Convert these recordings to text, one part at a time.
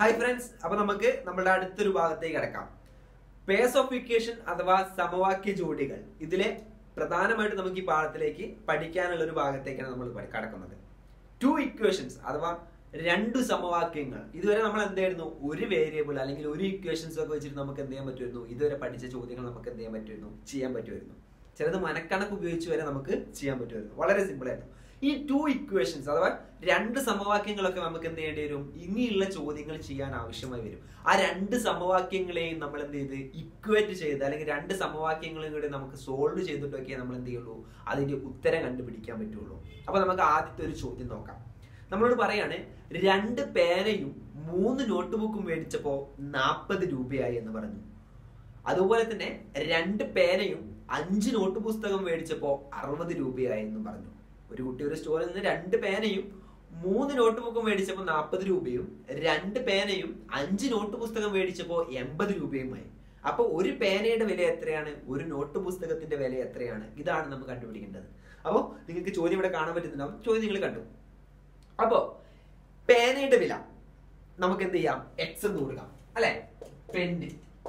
hi friends അപ്പൊ നമുക്ക് നമ്മുടെ അടുത്തൊരു ഭാഗത്തേക്ക് കിടക്കാം പേസ് ഓഫ് ഇക്വേഷൻ അഥവാ സമവാക്യ ജോഡികൾ ഇതിലെ പ്രധാനമായിട്ട് നമുക്ക് ഈ പാഠത്തിലേക്ക് പഠിക്കാനുള്ള ഒരു ഭാഗത്തേക്കാണ് നമ്മൾ പഠി- കടക്കുന്നത് ടു ഇക്വേഷൻസ് അഥവാ രണ്ട് സമവാക്യങ്ങൾ ഇതുവരെ നമ്മൾ എന്തായിരുന്നു ഒരു വേരിയബിൾ അല്ലെങ്കിൽ ഒരു ഇക്വേഷൻസ് ഒക്കെ വെച്ചിട്ട് നമുക്ക് എന്ത് ചെയ്യാൻ പറ്റുമായിരുന്നു ഇതുവരെ പഠിച്ച ചോദ്യങ്ങൾ നമുക്ക് എന്ത് ചെയ്യാൻ പറ്റുമായിരുന്നു ചെയ്യാൻ പറ്റുമായിരുന്നു ചിലത് മനക്കണക്ക് ഉപയോഗിച്ച് വരെ നമുക്ക് ചെയ്യാൻ പറ്റുമായിരുന്നു വളരെ സിമ്പിൾ ആയിരുന്നു ഈ ടു ഇക്വേഷൻസ് അഥവാ രണ്ട് സമവാക്യങ്ങളൊക്കെ നമുക്ക് എന്ത് ചെയ്യേണ്ടി വരും ഇനിയുള്ള ചോദ്യങ്ങൾ ചെയ്യാൻ ആവശ്യമായി വരും ആ രണ്ട് സമവാക്യങ്ങളെയും നമ്മൾ എന്ത് ചെയ്ത് ഇക്വേറ്റ് ചെയ്ത് അല്ലെങ്കിൽ രണ്ട് സമവാക്യങ്ങളും കൂടെ നമുക്ക് സോൾവ് ചെയ്തിട്ടൊക്കെ നമ്മൾ എന്ത് ചെയ്യുള്ളൂ അതിന്റെ ഉത്തരം കണ്ടുപിടിക്കാൻ പറ്റുള്ളൂ അപ്പൊ നമുക്ക് ആദ്യത്തെ ഒരു ചോദ്യം നോക്കാം നമ്മളോട് പറയാണ് രണ്ട് പേനയും മൂന്ന് നോട്ട് ബുക്കും മേടിച്ചപ്പോ നാൽപ്പത് രൂപയായി എന്ന് പറഞ്ഞു അതുപോലെ തന്നെ രണ്ട് പേനയും അഞ്ച് നോട്ട് പുസ്തകം മേടിച്ചപ്പോ അറുപത് രൂപയായി എന്ന് പറഞ്ഞു ഒരു കുട്ടി ഒരു സ്റ്റോറിൽ നിന്ന് രണ്ട് പേനയും മൂന്ന് നോട്ട് ബുക്കും മേടിച്ചപ്പോൾ നാൽപ്പത് രൂപയും രണ്ട് പേനയും അഞ്ച് നോട്ട് പുസ്തകം മേടിച്ചപ്പോൾ എൺപത് രൂപയുമായി അപ്പൊ ഒരു പേനയുടെ വില എത്രയാണ് ഒരു നോട്ട് പുസ്തകത്തിന്റെ വില എത്രയാണ് ഇതാണ് നമുക്ക് കണ്ടുപിടിക്കേണ്ടത് അപ്പോൾ നിങ്ങൾക്ക് ചോദ്യം ഇവിടെ കാണാൻ പറ്റുന്നുണ്ടാവും ചോദ്യം നിങ്ങൾ കണ്ടു അപ്പോ പേനയുടെ വില നമുക്ക് എന്ത് ചെയ്യാം എക്സ് എന്ന് കൊടുക്കാം അല്ലെ പെന്ന്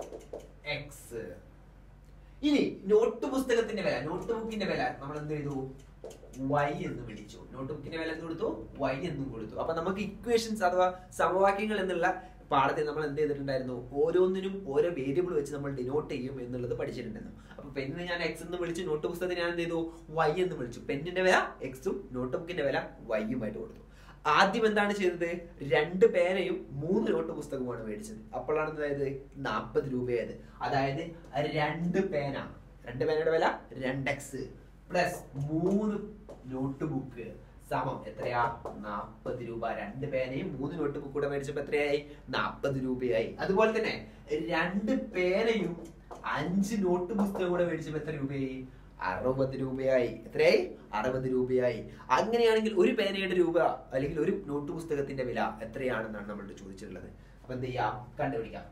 എക്സ് ഇനി നോട്ട് പുസ്തകത്തിന്റെ വില നോട്ട് ബുക്കിന്റെ വില നമ്മൾ എന്ത് ചെയ്തു വൈ എന്ന് വിളിച്ചു നോട്ട് ബുക്കിന്റെ വില എന്ത് കൊടുത്തു വൈ എന്നും കൊടുത്തു അപ്പൊ നമുക്ക് ഇക്വേഷൻസ് അഥവാ സമവാക്യങ്ങൾ എന്നുള്ള പാഠത്തിൽ നമ്മൾ എന്ത് ചെയ്തിട്ടുണ്ടായിരുന്നു ഓരോന്നിനും ഓരോ വേരിയബിൾ വെച്ച് നമ്മൾ ഡിനോട്ട് ചെയ്യും എന്നുള്ളത് പഠിച്ചിട്ടുണ്ടായിരുന്നു അപ്പൊ പെണ്ണിനെ ഞാൻ എക്സ് എന്ന് വിളിച്ചു നോട്ട് പുസ്തകത്തിന് ഞാൻ എന്ത് ചെയ്തു വൈ എന്ന് വിളിച്ചു പെന്നിന്റെ വില എക്സും നോട്ട് ബുക്കിന്റെ വില വൈയുമായിട്ട് കൊടുത്തു ആദ്യം എന്താണ് ചെയ്തത് രണ്ട് പേനയും മൂന്ന് നോട്ട് പുസ്തകവുമാണ് മേടിച്ചത് അപ്പോഴാണ് എന്തായത് നാൽപ്പത് രൂപയായത് അതായത് രണ്ട് പേന രണ്ട് പേനയുടെ വില രണ്ട് എക്സ് പ്ലസ് മൂന്ന് നോട്ട് ബുക്ക് സമം എത്രയാ നാൽപ്പത് രൂപ രണ്ട് പേനയും മൂന്ന് നോട്ട് ബുക്ക് കൂടെ മേടിച്ചപ്പോ എത്രയായി നാൽപ്പത് രൂപയായി അതുപോലെ തന്നെ രണ്ട് പേനയും അഞ്ച് നോട്ട് പുസ്തകം കൂടെ മേടിച്ചപ്പോ എത്ര രൂപയായി അറുപത് രൂപയായി എത്രയായി അറുപത് രൂപയായി അങ്ങനെയാണെങ്കിൽ ഒരു പേനയുടെ രൂപ അല്ലെങ്കിൽ ഒരു നോട്ട് പുസ്തകത്തിന്റെ വില എത്രയാണെന്നാണ് നമ്മളോട് ചോദിച്ചിട്ടുള്ളത് അപ്പൊ എന്ത് ചെയ്യാം കണ്ടുപിടിക്കാം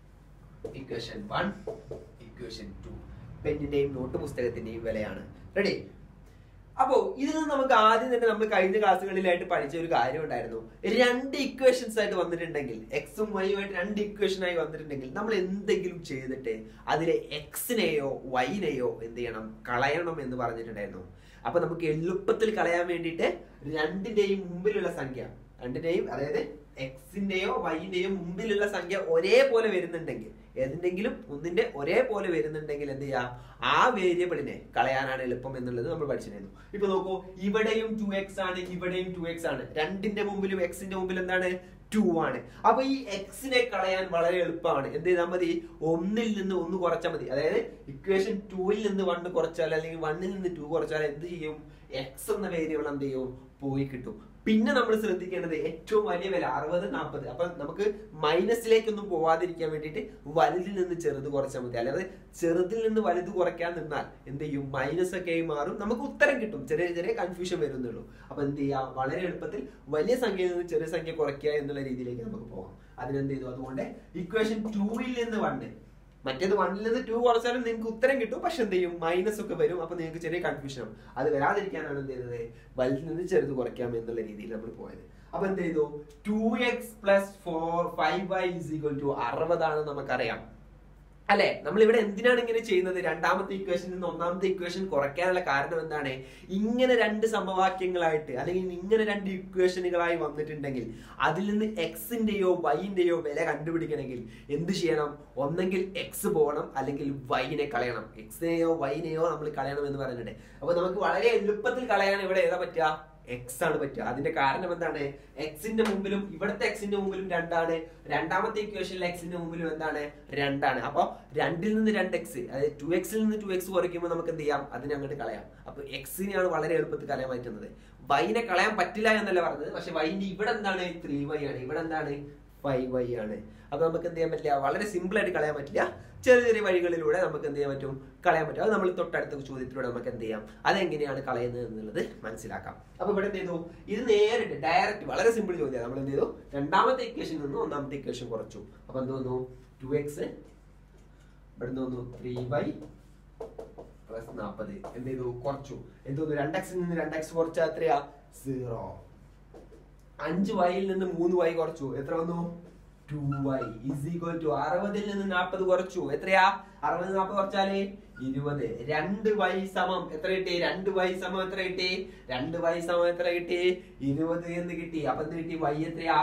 ഇക്വേഷൻ വൺ ഇക്വേഷൻ ടു പെന്നിന്റെയും നോട്ട് പുസ്തകത്തിന്റെയും വിലയാണ് റെഡി അപ്പോ ഇതിൽ നിന്ന് നമുക്ക് ആദ്യം തന്നെ നമ്മൾ കഴിഞ്ഞ ക്ലാസ്സുകളിലായിട്ട് പഠിച്ച ഒരു കാര്യം ഉണ്ടായിരുന്നു രണ്ട് ഇക്വേഷൻസ് ആയിട്ട് വന്നിട്ടുണ്ടെങ്കിൽ എക്സും വൈയും ആയിട്ട് രണ്ട് ഇക്വേഷൻ ആയി വന്നിട്ടുണ്ടെങ്കിൽ നമ്മൾ എന്തെങ്കിലും ചെയ്തിട്ട് അതിലെ എക്സിനെയോ വൈനെയോ എന്ത് ചെയ്യണം കളയണം എന്ന് പറഞ്ഞിട്ടുണ്ടായിരുന്നു അപ്പൊ നമുക്ക് എളുപ്പത്തിൽ കളയാൻ വേണ്ടിയിട്ട് രണ്ടിന്റെയും മുമ്പിലുള്ള സംഖ്യ രണ്ടിന്റെയും അതായത് എക്സിന്റെയോ വൈന്റെയോ മുമ്പിലുള്ള സംഖ്യ ഒരേപോലെ വരുന്നുണ്ടെങ്കിൽ ഏതിന്റെങ്കിലും ഒന്നിന്റെ ഒരേപോലെ വരുന്നുണ്ടെങ്കിൽ എന്ത് ചെയ്യാം ആ വേരിയബിളിനെ കളയാനാണ് എളുപ്പം എന്നുള്ളത് നമ്മൾ പഠിച്ചിരുന്നു ഇപ്പൊ നോക്കൂ ഇവിടെയും ടു എക്സ് ആണ് ഇവിടെയും ടു എക്സ് ആണ് രണ്ടിന്റെ മുമ്പിലും എക്സിന്റെ മുമ്പിലും എന്താണ് ടു ആണ് അപ്പൊ ഈ എക്സിനെ കളയാൻ വളരെ എളുപ്പമാണ് എന്ത് ചെയ്താൽ മതി ഒന്നിൽ നിന്ന് ഒന്ന് കുറച്ചാൽ മതി അതായത് ഇക്വേഷൻ ടൂവിൽ നിന്ന് വണ്ണ് കുറച്ചാൽ അല്ലെങ്കിൽ വണ്ണിൽ നിന്ന് ടു കുറച്ചാൽ എന്ത് ചെയ്യും എക്സ് എന്ന വേരിയബിൾ എന്ത് ചെയ്യും പോയി കിട്ടും പിന്നെ നമ്മൾ ശ്രദ്ധിക്കേണ്ടത് ഏറ്റവും വലിയ വില അറുപത് നാൽപ്പത് അപ്പൊ നമുക്ക് മൈനസിലേക്കൊന്നും പോവാതിരിക്കാൻ വേണ്ടിയിട്ട് വലുതിൽ നിന്ന് ചെറുത് കുറച്ചാൽ മതി അല്ലാതെ ചെറുതിൽ നിന്ന് വലുത് കുറയ്ക്കാൻ നിന്നാൽ എന്ത് ചെയ്യും മൈനസ് ഒക്കെ ആയി മാറും നമുക്ക് ഉത്തരം കിട്ടും ചെറിയ ചെറിയ കൺഫ്യൂഷൻ വരുന്നുള്ളൂ അപ്പൊ എന്ത് ചെയ്യാം വളരെ എളുപ്പത്തിൽ വലിയ സംഖ്യയിൽ നിന്ന് ചെറിയ സംഖ്യ കുറയ്ക്കുക എന്നുള്ള രീതിയിലേക്ക് നമുക്ക് പോകാം അതിനെന്ത് ചെയ്തു അതുകൊണ്ട് ഇക്വേഷൻ ടൂവിൽ നിന്ന് വണ്ണ് മറ്റേത് വണ്ണിൽ നിന്ന് ടു കുറച്ചാലും നിങ്ങൾക്ക് ഉത്തരം കിട്ടും പക്ഷെ എന്ത് ചെയ്യും മൈനസ് ഒക്കെ വരും അപ്പൊ നിങ്ങൾക്ക് ചെറിയ കൺഫ്യൂഷൻ ആവും അത് വരാതിരിക്കാനാണ് എന്ത് ചെയ്തത് വലുതിൽ നിന്ന് ചെറുത് കുറയ്ക്കാം എന്നുള്ള രീതിയിൽ നമ്മൾ പോയത് അപ്പൊ എന്ത് ചെയ്തു two X plus four five Y is equal to അറുപതാണ് നമുക്കറിയാം അല്ലെ നമ്മൾ ഇവിടെ എന്തിനാണ് ഇങ്ങനെ ചെയ്യുന്നത് രണ്ടാമത്തെ ഇക്വേഷനിൽ നിന്ന് ഒന്നാമത്തെ ഇക്വേഷൻ കുറയ്ക്കാനുള്ള കാരണം എന്താണ് ഇങ്ങനെ രണ്ട് സമവാക്യങ്ങളായിട്ട് അല്ലെങ്കിൽ ഇങ്ങനെ രണ്ട് ഇക്വേഷനുകളായി വന്നിട്ടുണ്ടെങ്കിൽ അതിൽ നിന്ന് എക്സിന്റെയോ വൈന്റെയോ വില കണ്ടുപിടിക്കണമെങ്കിൽ എന്ത് ചെയ്യണം ഒന്നെങ്കിൽ എക്സ് പോകണം അല്ലെങ്കിൽ വൈനെ കളയണം എക്സിനെയോ വൈനെയോ നമ്മൾ കളയണം എന്ന് പറഞ്ഞിട്ടുണ്ട് അപ്പൊ നമുക്ക് വളരെ എളുപ്പത്തിൽ കളയാൻ ഇവിടെ ഏതാ പറ്റുക എക്സ് ആണ് പറ്റുക അതിന്റെ കാരണം എന്താണ് എക്സിന്റെ മുമ്പിലും ഇവിടുത്തെ എക്സിന്റെ മുമ്പിലും രണ്ടാണ് രണ്ടാമത്തെ ഇക്വേഷനിലെ എക്സിന്റെ മുമ്പിലും എന്താണ് രണ്ടാണ് അപ്പൊ രണ്ടിൽ നിന്ന് രണ്ട് എക്സ് അതായത് ടു എക്സിൽ നിന്ന് ടു എക്സ് കുറയ്ക്കുമ്പോൾ നമുക്ക് എന്ത് ചെയ്യാം അതിനെ അങ്ങോട്ട് കളയാം അപ്പൊ എക്സിനെയാണ് വളരെ എളുപ്പത്തിൽ കളയാൻ പറ്റുന്നത് വൈനെ കളയാൻ പറ്റില്ല എന്നല്ല പറഞ്ഞത് പക്ഷെ വൈന്റെ ഇവിടെ എന്താണ് ത്രീ വൈ ആണ് ഇവിടെ എന്താണ് ഫൈവ് വൈ ആണ് അപ്പൊ നമുക്ക് എന്ത് ചെയ്യാൻ പറ്റില്ല വളരെ സിമ്പിൾ ആയിട്ട് കളയാൻ പറ്റില്ല ചെറിയ ചെറിയ വഴികളിലൂടെ നമുക്ക് എന്ത് ചെയ്യാൻ പറ്റും കളയാൻ പറ്റും അത് നമ്മൾ തൊട്ടടുത്ത ചോദ്യത്തിലൂടെ നമുക്ക് എന്ത് ചെയ്യാം അതെങ്ങനെയാണ് കളയുന്നത് എന്നുള്ളത് മനസ്സിലാക്കാം അപ്പൊ ഇവിടെ എന്ത് ചെയ്തു ഇത് നേരിട്ട് ഡയറക്റ്റ് വളരെ സിമ്പിൾ ചോദ്യമാണ് നമ്മൾ എന്ത് ചെയ്തു രണ്ടാമത്തെ ഇക്വേഷൻ നിന്ന് ഒന്നാമത്തെ ഇക്വേഷൻ കുറച്ചു അപ്പൊ എന്ത് വന്നു ടു എക്സ് ഇവിടെ നിന്ന് വന്നു ത്രീ ബൈ പ്ലസ് നാൽപ്പത് എന്ത് ചെയ്തു കുറച്ചു എന്ത് വന്നു രണ്ട് എക്സിൽ നിന്ന് രണ്ട് എക്സ് കുറച്ചാൽ എത്രയാ സീറോ അഞ്ച് വൈയിൽ നിന്ന് മൂന്ന് വൈ കുറച്ചു എത്ര വന്നു two Y is equal to അറുപതിൽ നിന്ന് നാൽപ്പത് കുറച്ചു എത്രയാ അറുപത് നാൽപ്പത് കുറച്ചാല് ഇരുപത് രണ്ട് വൈ സമം എത്ര കിട്ടി രണ്ട് വൈ സമം എത്ര കിട്ടി രണ്ട് വൈ സമം എത്ര കിട്ടി ഇരുപത് എന്ന് കിട്ടി അപ്പൊ എന്ത് കിട്ടി വൈ എത്രയാ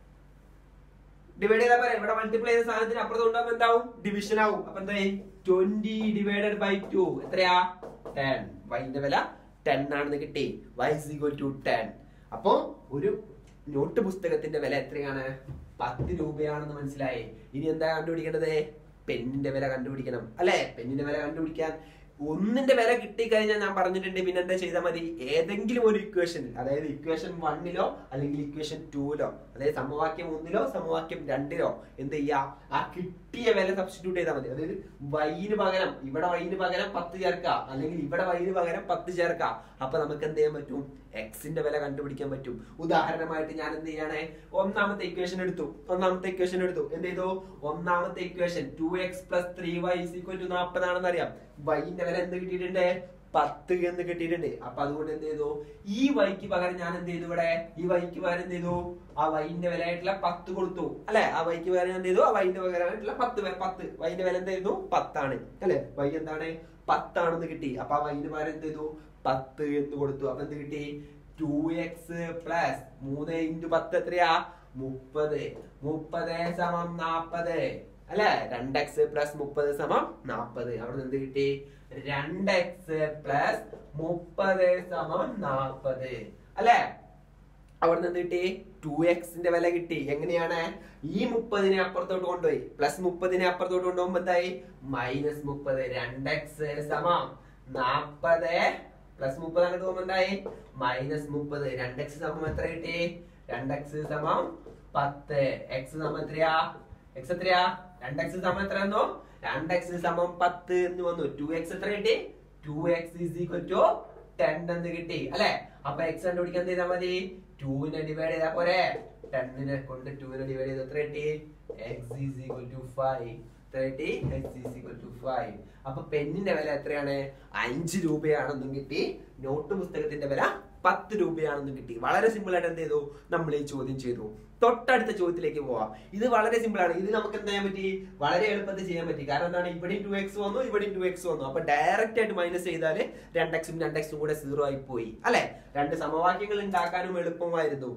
ഡിവൈഡ് ചെയ്താൽ പോരെ ഇവിടെ മൾട്ടിപ്ലൈ ചെയ്ത സാധനത്തിന് അപ്പുറത്ത് കൊണ്ടുപോകുമ്പോൾ എന്താവും ഡിവിഷൻ ആവും അപ്പൊ എന്തായി ട്വന്റി ഡിവൈഡഡ് ബൈ ടു എത്രയാ ടെൻ വൈന്റെ വില ടെൻ ആണെന്ന് കിട്ടി Y is equal to ten അപ്പോ ഒരു നോട്ട് പുസ്തകത്തിന്റെ വില എത്രയാണ് പത്ത് രൂപയാണെന്ന് മനസ്സിലായി ഇനി എന്താ കണ്ടുപിടിക്കേണ്ടത് പെന്നിന്റെ വില കണ്ടുപിടിക്കണം അല്ലെ പെന്നിന്റെ വില കണ്ടുപിടിക്കാൻ ഒന്നിന്റെ വില കിട്ടിക്കഴിഞ്ഞാൽ ഞാൻ പറഞ്ഞിട്ടുണ്ട് പിന്നെ എന്താ ചെയ്താൽ മതി ഏതെങ്കിലും ഒരു ഇക്വേഷൻ അതായത് ഇക്വേഷൻ വണ്ണിലോ അല്ലെങ്കിൽ ഇക്വേഷൻ ടൂലോ അതായത് സമവാക്യം ഒന്നിലോ സമവാക്യം രണ്ടിലോ എന്ത് ചെയ്യാ ആ കിട്ടിയ വില സബ്സ്റ്റിറ്റ്യൂട്ട് ചെയ്താൽ മതി അതായത് വൈന് പകരം ഇവിടെ വൈന് പകരം പത്ത് ചേർക്കുക അല്ലെങ്കിൽ ഇവിടെ വൈന് പകരം പത്ത് ചേർക്കുക അപ്പൊ നമുക്ക് എന്ത് ചെയ്യാൻ പറ്റും എക്സിന്റെ വില കണ്ടുപിടിക്കാൻ പറ്റും ഉദാഹരണമായിട്ട് ഞാൻ എന്ത് ചെയ്യണേ ഒന്നാമത്തെ ഇക്വേഷൻ എടുത്തു ഒന്നാമത്തെ ഇക്വേഷൻ എടുത്തു എന്ത് ചെയ്തു ഒന്നാമത്തെ equation two X plus three Y equal to നാൽപ്പതാണെന്ന് അറിയാം വൈന്റെ വില എന്ത് കിട്ടിയിട്ടുണ്ട് പത്ത് എന്ന് കിട്ടിയിട്ടുണ്ട് അപ്പൊ അതുകൊണ്ട് എന്ത് ചെയ്തു ഈ വൈക്ക് പകരം ഞാൻ എന്ത് ചെയ്തു ഇവിടെ ഈ വൈക്ക് പകരം എന്ത് ചെയ്തു ആ വൈന്റെ വില ആയിട്ടുള്ള പത്ത് കൊടുത്തു അല്ലെ ആ വൈക്ക് പകരം ഞാൻ എന്ത് ചെയ്തു ആ വൈന്റെ പകരമായിട്ടുള്ള പത്ത് വെ- പത്ത് വൈന്റെ വില എന്തായിരുന്നു പത്താണ് അല്ലെ വൈ എന്താണ് പത്താണെന്ന് കിട്ടി അപ്പൊ ആ വൈന്റെ പകരം എന്ത് ചെയ്തു പത്ത് എന്ന് കൊടുത്തു അപ്പൊ എന്ത് കിട്ടി ടു എക്സ് പ്ലസ് മൂന്ന് ഇൻറ്റു പത്ത് എത്രയാ മുപ്പത് മുപ്പത് സമം നാപ്പത് അല്ലെ രണ്ട് എക്സ് പ്ലസ് മുപ്പത് സമം നാപ്പത് അവിടെ എന്ത് കിട്ടി രണ്ട് എക്സ് പ്ലസ് മുപ്പത് സമം നാപ്പത് അല്ലെ അവിടെ നിന്ന് കിട്ടി ടു എക്സിന്റെ വില കിട്ടി എങ്ങനെയാണ് ഈ മുപ്പതിനെ അപ്പുറത്തോട്ട് കൊണ്ടുപോയി പ്ലസ് മുപ്പതിനെ അപ്പുറത്തോട്ട് കൊണ്ടുപോകുമ്പോ എന്തായി മൈനസ് മുപ്പത് രണ്ട് എക്സ് സമം നാപ്പത് പ്ലസ് മുപ്പത് അങ്ങോട്ട് പോകുമ്പോ എന്തായി മൈനസ് മുപ്പത് രണ്ട് എക്സ് സമം എത്ര കിട്ടി രണ്ട് എക്സ് സമം പത്ത് എക്സ് സമം എത്രയാ എക്സ് എത്രയാ രണ്ട് എക്സ് സമം എത്ര വന്നു രണ്ട് എക്സ് സമം പത്ത് എന്ന് വന്നു ടു എക്സ് എത്ര കിട്ടി two X is equal to ten എന്ന് കിട്ടി അല്ലെ അപ്പൊ എക്സ് കണ്ടുപിടിക്കാൻ എന്ത് ചെയ്താൽ മതി ടൂവിനെ ഡിവൈഡ് ചെയ്താൽ പോരെ ടെന്നിനെ കൊണ്ട് ടൂവിനെ ഡിവൈഡ് ചെയ്ത് എത്ര കിട്ടി X is equal to five എത്ര കിട്ടി X is equal to five അപ്പൊ പെന്നിന്റെ വില എത്രയാണ് അഞ്ച് രൂപയാണെന്നും കിട്ടി നോട്ട് പുസ്തകത്തിന്റെ വില പത്ത് രൂപയാണെന്നും കിട്ടി വളരെ സിമ്പിൾ ആയിട്ട് എന്ത് ചെയ്തു നമ്മൾ ഈ ചോദ്യം ചെയ്തു തൊട്ടടുത്ത ചോദ്യത്തിലേക്ക് പോവാം ഇത് വളരെ സിമ്പിൾ ആണ് ഇത് നമുക്ക് എന്ത് ചെയ്യാൻ പറ്റി വളരെ എളുപ്പത്തിൽ ചെയ്യാൻ പറ്റി കാരണം എന്താണ് ഇവിടെയും ടു എക്സ് വന്നു ഇവിടെയും ടു എക്സ് വന്നു അപ്പൊ ഡയറക്റ്റ് ആയിട്ട് മൈനസ് ചെയ്താൽ രണ്ട് എക്സും രണ്ട് എക്സും കൂടെ സീറോ ആയി പോയി അല്ലെ രണ്ട് സമവാക്യങ്ങൾ ഉണ്ടാക്കാനും എളുപ്പമായിരുന്നു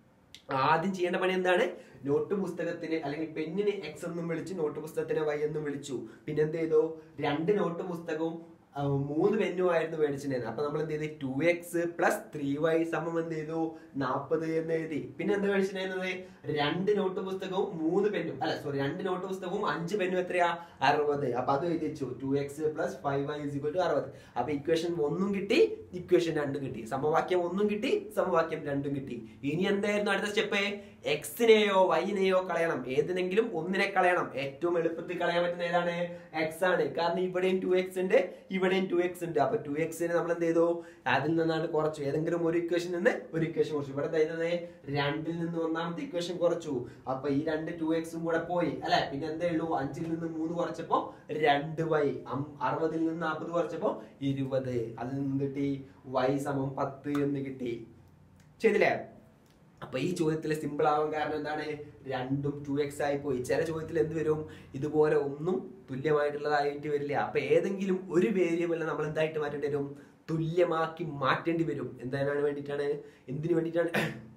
ആദ്യം ചെയ്യേണ്ട പണി എന്താണ് നോട്ട് പുസ്തകത്തിന് അല്ലെങ്കിൽ പെന്നിന് എക്സ് എന്നും വിളിച്ചു നോട്ട് പുസ്തകത്തിന് വൈ എന്നും വിളിച്ചു പിന്നെ എന്ത് ചെയ്തു രണ്ട് നോട്ട് പുസ്തകവും ആ, മൂന്ന് പെന്നുമായിരുന്നു മേടിച്ചിട്ടുണ്ടായിരുന്നത് അപ്പൊ നമ്മൾ എന്ത് ചെയ്തു two X plus three Y സമം എന്ത് ചെയ്തു നാൽപ്പത് എന്ന് എഴുതി പിന്നെ എന്ത് മേടിച്ചിട്ടുണ്ടായിരുന്നത് രണ്ട് നോട്ട് പുസ്തകവും മൂന്ന് പെന്നും അല്ല സോറി രണ്ട് നോട്ട് പുസ്തകവും അഞ്ച് പെന്നും എത്രയാ അറുപത് അപ്പൊ അത് എഴുതി വെച്ചു two X plus five Y is two അറുപത് അപ്പൊ ഇക്വേഷൻ ഒന്നും കിട്ടി ഇക്വേഷൻ രണ്ടും കിട്ടി സമവാക്യം ഒന്നും കിട്ടി സമവാക്യം രണ്ടും കിട്ടി ഇനി എന്തായിരുന്നു അടുത്ത സ്റ്റെപ്പ് എക്സിനെയോ വൈനെയോ കളയണം ഏതിനെങ്കിലും ഒന്നിനെ കളയണം ഏറ്റവും എളുപ്പത്തിൽ കളയാൻ പറ്റുന്ന ഏതാണ് എക്സ് ആണ് കാരണം ഇവിടെയും ടു എക്സ് ഉണ്ട് ഇവിടെയും ടു എക്സ് ഉണ്ട് അപ്പൊ ടു എക്സിനെ നമ്മൾ എന്ത് ചെയ്തു അതിൽ നിന്നാണ് കുറച്ചു ഏതെങ്കിലും ഒരു ഇക്വേഷൻ നിന്ന് ഒരു ഇക്വേഷൻ കുറച്ചു ഇവിടെ തരുന്നത് രണ്ടിൽ നിന്ന് ഒന്നാമത്തെ ഇക്വേഷൻ കുറച്ചു അപ്പൊ ഈ രണ്ട് ടു എക്സും കൂടെ പോയി അല്ലെ പിന്നെ എന്തേ ഉള്ളൂ അഞ്ചിൽ നിന്ന് മൂന്ന് കുറച്ചപ്പോ രണ്ട് വൈ അറുപതിൽ നിന്ന് നാൽപ്പത് കുറച്ചപ്പോ ഇരുപത് അതിൽ നിന്ന് കിട്ടി വൈ സമം പത്ത് എന്ന് കിട്ടി ചെയ്തില്ലേ അപ്പൊ ഈ ചോദ്യത്തിൽ സിമ്പിൾ ആവാൻ കാരണം എന്താണ് രണ്ടും ടു എക്സ് ആയി പോയി ചില ചോദ്യത്തിൽ എന്ത് വരും ഇതുപോലെ ഒന്നും തുല്യമായിട്ടുള്ളതായിട്ട് വരില്ല അപ്പൊ ഏതെങ്കിലും ഒരു വേരിയബിളിനെ നമ്മൾ എന്തായിട്ട് മാറ്റേണ്ടി വരും തുല്യമാക്കി മാറ്റേണ്ടി വരും എന്തിനാണ് വേണ്ടിയിട്ടാണ് എന്തിനു വേണ്ടിയിട്ടാണ്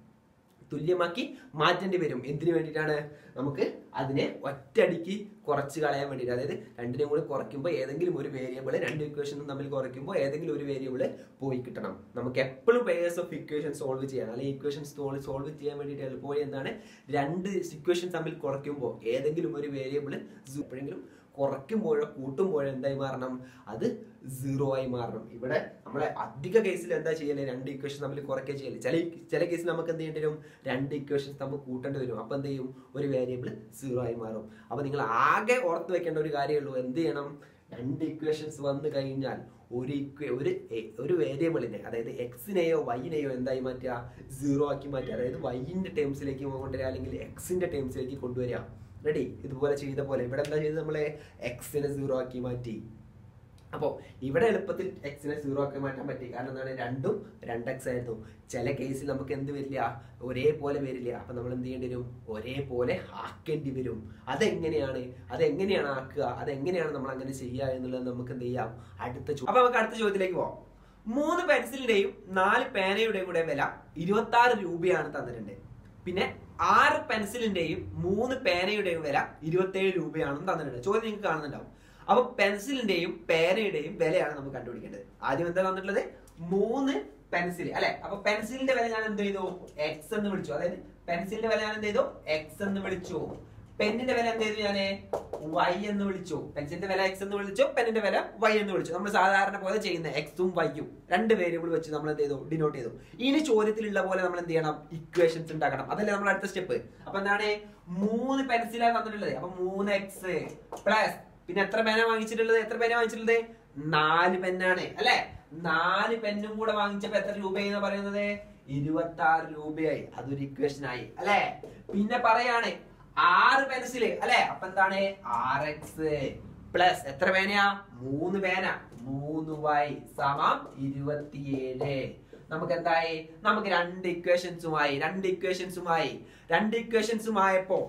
തുല്യമാക്കി മാറ്റേണ്ടി വരും എന്തിനു വേണ്ടിയിട്ടാണ് നമുക്ക് അതിനെ ഒറ്റയടിക്ക് കുറച്ച് കളയാൻ വേണ്ടിയിട്ട് അതായത് രണ്ടിനെയും കൂടി കുറയ്ക്കുമ്പോൾ ഏതെങ്കിലും ഒരു വേരിയബിൾ രണ്ട് ഇക്വേഷനും തമ്മിൽ കുറയ്ക്കുമ്പോൾ ഏതെങ്കിലും ഒരു വേരിയബിൾ പോയി കിട്ടണം നമുക്ക് എപ്പോഴും പേയേഴ്സ് ഓഫ് ഇക്വേഷൻ സോൾവ് ചെയ്യണം അല്ലെങ്കിൽ ഇക്വേഷൻ സോൾവ് ചെയ്യാൻ വേണ്ടിയിട്ട് എളുപ്പവഴി എന്താണ് രണ്ട് ഇക്വേഷൻ തമ്മിൽ കുറയ്ക്കുമ്പോൾ ഏതെങ്കിലും ഒരു വേരിയബിൾ എപ്പോഴെങ്കിലും കുറയ്ക്കുമ്പോഴോ കൂട്ടുമ്പോഴോ എന്തായി മാറണം അത് സീറോ ആയി മാറണം ഇവിടെ നമ്മളെ അധിക കേസിൽ എന്താ ചെയ്യല് രണ്ട് ഇക്വേഷൻ തമ്മിൽ കുറയ്ക്കുക ചെയ്യല് ചില ചില കേസിൽ നമുക്ക് എന്ത് ചെയ്യേണ്ടി വരും രണ്ട് ഇക്വേഷൻസ് തമ്മിൽ കൂട്ടേണ്ടി വരും അപ്പൊ എന്ത് ചെയ്യും ഒരു വേരിയബിൾ സീറോ ആയി മാറും അപ്പൊ നിങ്ങൾ ആകെ ഓർത്ത് വെക്കേണ്ട ഒരു കാര്യമേ ഉള്ളൂ എന്ത് ചെയ്യണം രണ്ട് ഇക്വേഷൻസ് വന്നു കഴിഞ്ഞാൽ ഒരു ഇക്വ ഒരു എ- ഒരു വേരിയബിളിനെ അതായത് എക്സിനെയോ വൈനെയോ എന്തായി മാറ്റുക സീറോ ആക്കി മാറ്റുക അതായത് വൈൻ്റെ ടേംസിലേക്ക് കൊണ്ടുവരിക അല്ലെങ്കിൽ എക്സിന്റെ ടേംസിലേക്ക് കൊണ്ടുവരിക റെഡി ഇതുപോലെ ചെയ്ത പോലെ ഇവിടെ എന്താ ചെയ്തത് നമ്മളെ എക്സിനെ സീറോ ആക്കി മാറ്റി അപ്പോൾ ഇവിടെ എളുപ്പത്തിൽ എക്സിനെ സീറോ ആക്കി മാറ്റാൻ പറ്റി കാരണം എന്താണ് രണ്ടും രണ്ട് എക്സ് ആയിരുന്നു ചില കേസിൽ നമുക്ക് എന്ത് വരില്ല ഒരേപോലെ വരില്ല അപ്പൊ നമ്മൾ എന്ത് ചെയ്യേണ്ടി വരും ഒരേപോലെ ആക്കേണ്ടി വരും അതെങ്ങനെയാണ് അതെങ്ങനെയാണ് ആക്കുക അതെങ്ങനെയാണ് നമ്മൾ അങ്ങനെ ചെയ്യുക എന്നുള്ളത് നമുക്ക് എന്ത് ചെയ്യാം അടുത്ത ചോദ്യം അപ്പൊ നമുക്ക് അടുത്ത ചോദ്യത്തിലേക്ക് പോവാം മൂന്ന് പെൻസിലിന്റെയും നാല് പേനയുടെയും കൂടെ വില ഇരുപത്തി ആറ് രൂപയാണ് തന്നിട്ടുണ്ട് പിന്നെ ആറ് പെൻസിലിന്റെയും മൂന്ന് പേനയുടെയും വില ഇരുപത്തേഴ് രൂപയാണെന്ന് തന്നിട്ടുണ്ട് ചോദ്യം നിങ്ങൾക്ക് കാണുന്നുണ്ടാവും അപ്പൊ പെൻസിലിന്റെയും പേനയുടെയും വിലയാണ് നമുക്ക് കണ്ടുപിടിക്കേണ്ടത് ആദ്യം എന്താ തന്നിട്ടുള്ളത് മൂന്ന് പെൻസിൽ അല്ലെ അപ്പൊ പെൻസിലിന്റെ വില ഞാൻ എന്ത് ചെയ്തു എക്സ് എന്ന് വിളിച്ചു അതായത് പെൻസിലിന്റെ വില ഞാൻ എന്ത് ചെയ്തു എക്സ് എന്ന് വിളിച്ചു പെന്നിന്റെ വില എന്ത് ചെയ്തു ഞാന് വൈ എന്ന് വിളിച്ചു പെൻസിലിന്റെ വില എക്സ് എന്ന് വിളിച്ചു പെന്നിന്റെ വില വൈ എന്ന് വിളിച്ചു നമ്മൾ സാധാരണ പോലെ ചെയ്യുന്ന എക്സും വൈയും രണ്ട് വേരിയബിൾ വെച്ച് നമ്മൾ എന്ത് ചെയ്തു ഡിനോട്ട് ചെയ്തു ഇനി ചോദ്യത്തിലുള്ള പോലെ നമ്മൾ എന്ത് ചെയ്യണം ഇക്വേഷൻസ് ഉണ്ടാക്കണം അതല്ലേ നമ്മൾ അടുത്ത സ്റ്റെപ്പ് അപ്പൊ എന്താണ് മൂന്ന് പെൻസിലാണ് തന്നിട്ടുള്ളത് അപ്പൊ മൂന്ന് എക്സ് പ്ലസ് പിന്നെ എത്ര പേന വാങ്ങിച്ചിട്ടുള്ളത് എത്ര പേന വാങ്ങിച്ചിട്ടുള്ളത് നാല് പെന്നാണ് അല്ലെ നാല് പെന്നും കൂടെ വാങ്ങിച്ചപ്പോ എത്ര രൂപയെന്ന് പറയുന്നത് ഇരുപത്തി ആറ് രൂപയായി അതൊരു ഇക്വേഷൻ ആയി അല്ലെ പിന്നെ പറയാണ് ആറ് പെൻസില് അല്ലെ അപ്പൊ എന്താണ് ആർ എക്സ് പ്ലസ് എത്ര പേനയാ മൂന്ന് പേന മൂന്ന് വൈ സമം ഇരുപത്തിയേഴ് നമുക്ക് എന്തായി നമുക്ക് രണ്ട് ഇക്വേഷൻസുമായി രണ്ട് ഇക്വേഷൻസുമായി രണ്ട് ഇക്വേഷൻസുമായപ്പോ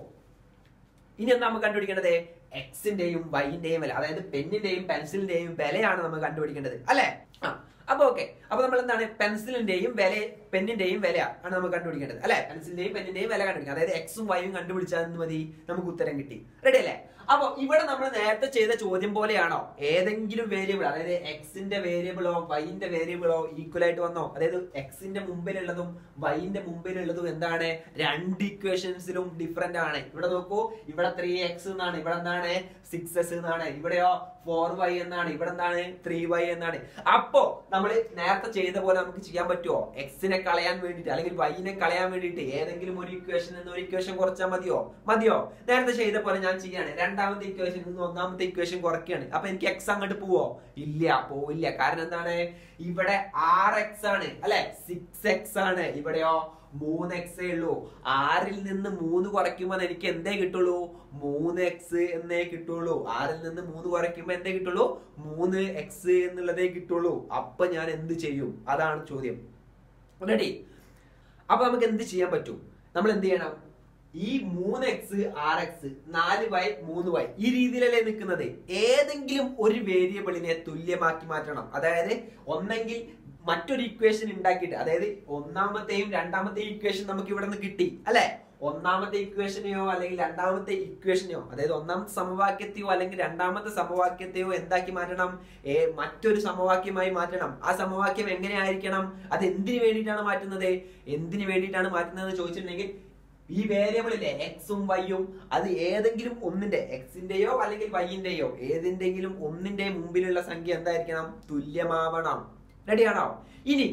ഇനി എന്താ നമുക്ക് കണ്ടുപിടിക്കേണ്ടത് എക്സിന്റെയും വൈന്റെയും വില അതായത് പെന്നിന്റെയും പെൻസിലിന്റെയും വിലയാണ് നമ്മൾ കണ്ടുപിടിക്കേണ്ടത് അല്ലെ ആ അപ്പൊ ഓക്കെ അപ്പൊ നമ്മൾ എന്താണ് പെൻസിലിന്റെയും വില പെന്നിന്റെയും വില ആണ് നമ്മൾ കണ്ടുപിടിക്കേണ്ടത് അല്ലെ പെൻസിലിന്റെയും പെന്നിന്റെയും വില കണ്ടുപിടിക്കുക അതായത് എക്സും വൈയും കണ്ടുപിടിച്ചാൽ മതി നമുക്ക് ഉത്തരം കിട്ടി റെഡി അല്ലേ അപ്പൊ ഇവിടെ നമ്മൾ നേരത്തെ ചെയ്ത ചോദ്യം പോലെയാണോ ഏതെങ്കിലും വേരിയബിൾ അതായത് എക്സിന്റെ വേരിയബിളോ വൈന്റെ വേരിയബിളോ ഈക്വൽ ആയിട്ട് വന്നോ അതായത് എക്സിന്റെ മുമ്പിലുള്ളതും വൈന്റെ മുമ്പിലുള്ളതും എന്താണ് രണ്ട് ഇക്വേഷൻസിലും ഡിഫറെന്റ് ആണ് ഇവിടെ നോക്കൂ ഇവിടെ ത്രീ എക്സ് എന്നാണ് ഇവിടെ എന്താണ് സിക്സ് എസ് എന്നാണ് ഇവിടെയോ ഫോർ വൈ എന്നാണ് ഇവിടെ എന്താണ് ത്രീ വൈ എന്നാണ് അപ്പോ നമ്മൾ നേരത്തെ ചെയ്ത പോലെ നമുക്ക് ചെയ്യാൻ പറ്റുമോ എക്സിനെ കളയാൻ വേണ്ടിട്ട് അല്ലെങ്കിൽ വൈനെ കളയാൻ വേണ്ടിട്ട് ഏതെങ്കിലും ഒരു ഇക്വേഷൻ നിന്ന് ഒരു ഇക്വേഷൻ കുറച്ചാൽ മതിയോ മതിയോ നേരത്തെ ചെയ്ത പോലെ ഞാൻ ചെയ്യാണ് രണ്ടാമത്തെ ഇക്വേഷൻ നിന്ന് ഒന്നാമത്തെ ഇക്വേഷൻ കുറയ്ക്കുകയാണ് അപ്പൊ എനിക്ക് എക്സ് അങ്ങോട്ട് പോവോ ഇല്ല പോവില്ല കാരണം എന്താണ് ഇവിടെ ആർ എക്സ് ആണ് അല്ലെ സിക്സ് എക്സ് ആണ് ഇവിടെയോ മൂന്ന് എക്സേ ഉള്ളൂ ആറിൽ നിന്ന് മൂന്ന് കുറയ്ക്കുമ്പോൾ എനിക്ക് എന്തേ കിട്ടുള്ളൂ മൂന്ന് എക്സ് എന്നേ കിട്ടുള്ളൂ ആറിൽ നിന്ന് മൂന്ന് കുറയ്ക്കുമ്പോൾ എന്തേ കിട്ടുള്ളൂ മൂന്ന് എക്സ് എന്നുള്ളതേ കിട്ടുള്ളൂ അപ്പൊ ഞാൻ എന്ത് ചെയ്യും അതാണ് ചോദ്യം റെഡി അപ്പൊ നമുക്ക് എന്ത് ചെയ്യാൻ പറ്റും നമ്മൾ എന്ത് ചെയ്യണം ഈ മൂന്ന് എക്സ് ആർ എക്സ് നാല് വൈ മൂന്ന് വൈ ഈ രീതിയിലല്ലേ നിൽക്കുന്നത് ഏതെങ്കിലും ഒരു വേരിയബിളിനെ തുല്യമാക്കി മാറ്റണം അതായത് ഒന്നെങ്കിൽ മറ്റൊരു ഇക്വേഷൻ ഉണ്ടാക്കിയിട്ട് അതായത് ഒന്നാമത്തെയും രണ്ടാമത്തെയും ഇക്വേഷൻ നമുക്ക് ഇവിടെ നിന്ന് കിട്ടി അല്ലെ ഒന്നാമത്തെ ഇക്വേഷനെയോ അല്ലെങ്കിൽ രണ്ടാമത്തെ ഇക്വേഷനെയോ അതായത് ഒന്നാമത്തെ സമവാക്യത്തെയോ അല്ലെങ്കിൽ രണ്ടാമത്തെ സമവാക്യത്തെയോ എന്താക്കി മാറ്റണം ഏ മറ്റൊരു സമവാക്യമായി മാറ്റണം ആ സമവാക്യം എങ്ങനെയായിരിക്കണം അത് എന്തിനു വേണ്ടിയിട്ടാണ് മാറ്റുന്നത് എന്തിനു വേണ്ടിയിട്ടാണ് മാറ്റുന്നത് എന്ന് ചോദിച്ചിട്ടുണ്ടെങ്കിൽ ഈ വേരിയബിളിലെ എക്സും വൈയും അത് ഏതെങ്കിലും ഒന്നിന്റെ എക്സിന്റെയോ അല്ലെങ്കിൽ വൈന്റെയോ ഏതിന്റെങ്കിലും ഒന്നിന്റെ മുമ്പിലുള്ള സംഖ്യ എന്തായിരിക്കണം തുല്യമാവണം റെഡിയാണോ ഇനി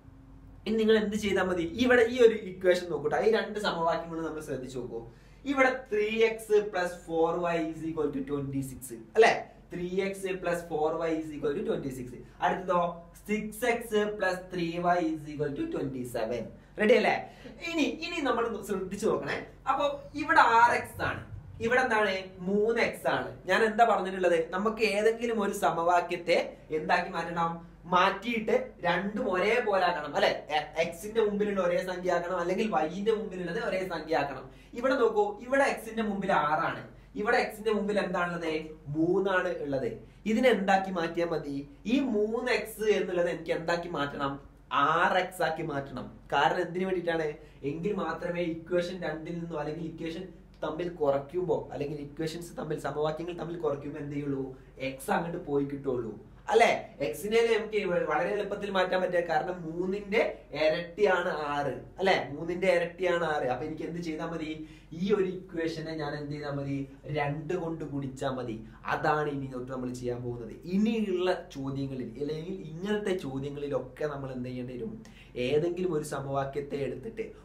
ഇനി നിങ്ങൾ എന്ത് ചെയ്താൽ മതി ഇവിടെ ഈ ഒരു ഇക്വേഷൻ നോക്കൂട്ടോ ഈ രണ്ട് സമവാക്യങ്ങൾ നമ്മൾ ശ്രദ്ധിച്ചു നോക്കൂ ഇവിടെ three X plus four Y is equal to twenty six അല്ലെ three X plus four Y is equal to twenty six അടുത്തതോ six X plus three Y is equal to twenty seven ready അല്ലേ ഇനി ഇനി നമ്മൾ ശ്രദ്ധിച്ചു നോക്കണേ അപ്പൊ ഇവിടെ ആർ എക്സ് ആണ് ഇവിടെ എന്താണ് മൂന്ന് എക്സ് ആണ് ഞാൻ എന്താ പറഞ്ഞിട്ടുള്ളത് നമുക്ക് ഏതെങ്കിലും ഒരു സമവാക്യത്തെ എന്താക്കി മാറ്റണം മാറ്റിയിട്ട് രണ്ടും ഒരേപോലെ ആക്കണം അല്ലെ എക്സിന്റെ മുമ്പിലുള്ള ഒരേ സംഖ്യ ആക്കണം അല്ലെങ്കിൽ വൈന്റെ മുമ്പിലുള്ളത് ഒരേ സംഖ്യ ആക്കണം ഇവിടെ നോക്കൂ ഇവിടെ എക്സിന്റെ മുമ്പിൽ ആറാണ് ഇവിടെ എക്സിന്റെ മുമ്പിൽ എന്താണുള്ളത് മൂന്നാണ് ഉള്ളത് ഇതിനെ എന്താക്കി മാറ്റിയാൽ മതി ഈ മൂന്ന് എക്സ് എന്നുള്ളത് എനിക്ക് എന്താക്കി മാറ്റണം ആറ് എക്സ് ആക്കി മാറ്റണം കാരണം എന്തിനു വേണ്ടിയിട്ടാണ് എങ്കിൽ മാത്രമേ ഇക്വേഷൻ രണ്ടിൽ നിന്നും അല്ലെങ്കിൽ ഇക്വേഷൻ തമ്മിൽ കുറയ്ക്കുമ്പോൾ അല്ലെങ്കിൽ ഇക്വേഷൻസ് തമ്മിൽ സമവാക്യങ്ങൾ തമ്മിൽ കുറയ്ക്കുമ്പോൾ എന്ത് ചെയ്യുള്ളൂ എക്സ് അങ്ങോട്ട് പോയി കിട്ടുള്ളൂ അല്ലെ എക്സിനെ നമുക്ക് വളരെ എളുപ്പത്തിൽ മാറ്റാൻ പറ്റുക കാരണം മൂന്നിന്റെ ഇരട്ടിയാണ് ആറ് അല്ലെ മൂന്നിന്റെ ഇരട്ടിയാണ് ആറ് അപ്പൊ എനിക്ക് എന്ത് ചെയ്താൽ മതി ഈ ഒരു ഇക്വേഷനെ ഞാൻ എന്ത് ചെയ്താൽ മതി രണ്ട് കൊണ്ട് ഗുണിച്ചാൽ മതി അതാണ് ഇനി തൊട്ട് നമ്മൾ ചെയ്യാൻ പോകുന്നത് ഇനിയുള്ള ചോദ്യങ്ങളിൽ അല്ലെങ്കിൽ ഇങ്ങനത്തെ ചോദ്യങ്ങളിലൊക്കെ നമ്മൾ എന്ത് ചെയ്യേണ്ടി വരും ഏതെങ്കിലും ഒരു സമവാക്യത്തെ എടുത്തിട്ട്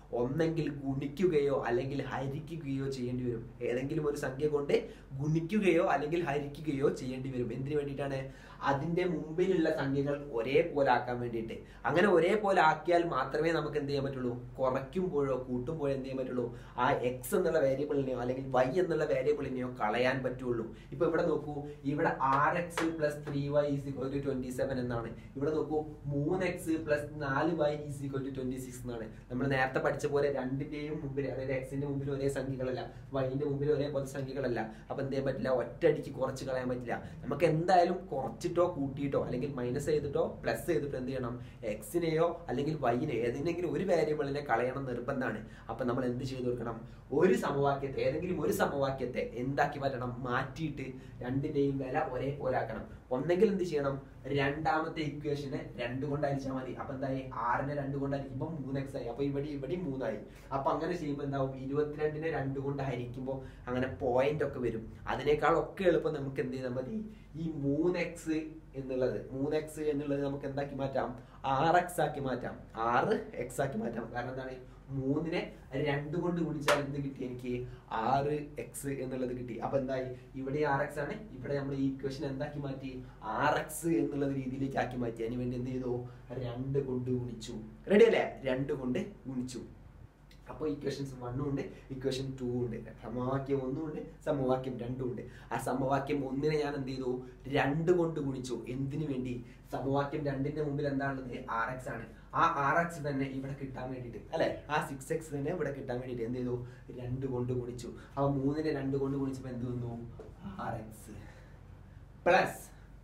ഒന്നെങ്കിൽ ഗുണിക്കുകയോ അല്ലെങ്കിൽ ഹരിക്കുകയോ ചെയ്യേണ്ടി വരും ഏതെങ്കിലും ഒരു സംഖ്യ കൊണ്ട് ഗുണിക്കുകയോ അല്ലെങ്കിൽ ഹരിക്കുകയോ ചെയ്യേണ്ടി വരും എന്തിനു വേണ്ടിയിട്ടാണ് അതിന്റെ മുമ്പിലുള്ള സംഖ്യകൾ ഒരേപോലെ ആക്കാൻ വേണ്ടിയിട്ട് അങ്ങനെ ഒരേപോലെ ആക്കിയാൽ മാത്രമേ നമുക്ക് എന്ത് ചെയ്യാൻ പറ്റുള്ളൂ കുറയ്ക്കുമ്പോഴോ കൂട്ടുമ്പോഴോ എന്ത് ചെയ്യാൻ പറ്റുള്ളൂ ആ എക്സ് എന്നുള്ള വേരിയബിളിനെയോ അല്ലെങ്കിൽ വൈ എന്നുള്ള വേരിയബിളിനെയോ കളയാൻ പറ്റുള്ളൂ ഇപ്പൊ ഇവിടെ നോക്കൂ ഇവിടെ ആർ X plus three Y is equal to twenty seven എന്നാണ് ഇവിടെ നോക്കൂ മൂന്ന് എക്സ് പ്ലസ് നാല് Y is equal to twenty six എന്നാണ് നമ്മൾ നേരത്തെ പഠിച്ച പോലെ രണ്ടിന്റെയും മുമ്പിൽ അതായത് എക്സിന്റെ മുമ്പിൽ ഒരേ സംഖ്യകളല്ല വൈന്റെ മുമ്പിൽ ഒരേപോലത്തെ സംഖ്യകളല്ല അപ്പൊ എന്ത് ചെയ്യാൻ പറ്റില്ല ഒറ്റയടിക്ക് കുറച്ച് കളയാൻ പറ്റില്ല നമുക്ക് എന്തായാലും കുറച്ചിട്ടോ കൂട്ടിയിട്ടോ അല്ലെങ്കിൽ മൈനസ് ചെയ്തിട്ടോ പ്ലസ് ചെയ്തിട്ടോ എന്ത് ചെയ്യണം എക്സിനെയോ അല്ലെങ്കിൽ വൈനെ ഏതെങ്കിലും ഒരു വേരിയബിളിനെ കളയണം നിർബന്ധമാണ് അപ്പൊ നമ്മൾ എന്ത് ചെയ്തു കൊടുക്കണം ഒരു സമവാക്യത്തെ ഏതെങ്കിലും ഒരു സമവാക്യത്തെ എന്താക്കി മാറ്റണം മാറ്റിയിട്ട് രണ്ടിന്റെയും വില ഒരേപോലെ ആക്കണം ഒന്നെങ്കിൽ എന്ത് ചെയ്യണം രണ്ടാമത്തെ ഇക്വേഷനെ രണ്ട് കൊണ്ട് അരിച്ചാൽ മതി അപ്പൊ എന്തായി ആറിനെ രണ്ട് കൊണ്ട് ഹരിക്കുമ്പോൾ മൂന്ന് എക്സ് ആയി അപ്പൊ ഇവിടെ ഇവിടെ മൂന്നായി അപ്പൊ അങ്ങനെ ചെയ്യുമ്പോൾ എന്താവും ഇരുപത്തിരണ്ടിനെ രണ്ട് കൊണ്ട് ഹരിക്കുമ്പോൾ അങ്ങനെ പോയിന്റ് ഒക്കെ വരും അതിനേക്കാൾ ഒക്കെ എളുപ്പം നമുക്ക് എന്ത് ചെയ്താൽ മതി ഈ മൂന്ന് എക്സ് എന്നുള്ളത് മൂന്ന് എക്സ് എന്നുള്ളത് നമുക്ക് എന്താക്കി മാറ്റാം ആറ് എക്സ് ആക്കി മാറ്റാം ആറ് എക്സ് ആക്കി മാറ്റാം കാരണം എന്താണ് മൂന്നിനെ രണ്ട് കൊണ്ട് ഗുണിച്ചാൽ എന്ത് കിട്ടി എനിക്ക് ആറ് എക്സ് എന്നുള്ളത് കിട്ടി അപ്പൊ എന്തായി ഇവിടെ ആർ എക്സ് ആണ് ഇവിടെ നമ്മൾ ഈ ഇക്വേഷൻ എന്താക്കി മാറ്റി ആർ എക്സ് എന്നുള്ളത് രീതിയിലേക്ക് ആക്കി മാറ്റി അതിന് വേണ്ടി എന്ത് ചെയ്തു രണ്ട് കൊണ്ട് ഗുണിച്ചു റെഡി അല്ലേ രണ്ട് കൊണ്ട് ഗുണിച്ചു അപ്പോൾ ഇക്വേഷൻസ് വണ്ണും ഉണ്ട് ഇക്വേഷൻ ടു ഉണ്ട് സമവാക്യം ഒന്നും ഉണ്ട് സമവാക്യം രണ്ടും ഉണ്ട് ആ സമവാക്യം ഒന്നിനെ ഞാൻ എന്ത് ചെയ്തു രണ്ട് കൊണ്ട് ഗുണിച്ചു എന്തിനു വേണ്ടി സമവാക്യം രണ്ടിന്റെ മുമ്പിൽ എന്താണുള്ളത് ആർ എക്സ് ആണ് ആ ആർ എക്സ് തന്നെ ഇവിടെ കിട്ടാൻ വേണ്ടിയിട്ട് അല്ലെ ആ സിക്സ് എക്സ് തന്നെ ഇവിടെ കിട്ടാൻ വേണ്ടിയിട്ട് എന്ത് ചെയ്തു രണ്ട് കൊണ്ട് ഗുണിച്ചു അപ്പൊ മൂന്നിനെ രണ്ട് കൊണ്ട് ഗുണിച്ചപ്പോ എന്ത് വന്നു ആർ എക്സ് പ്ലസ്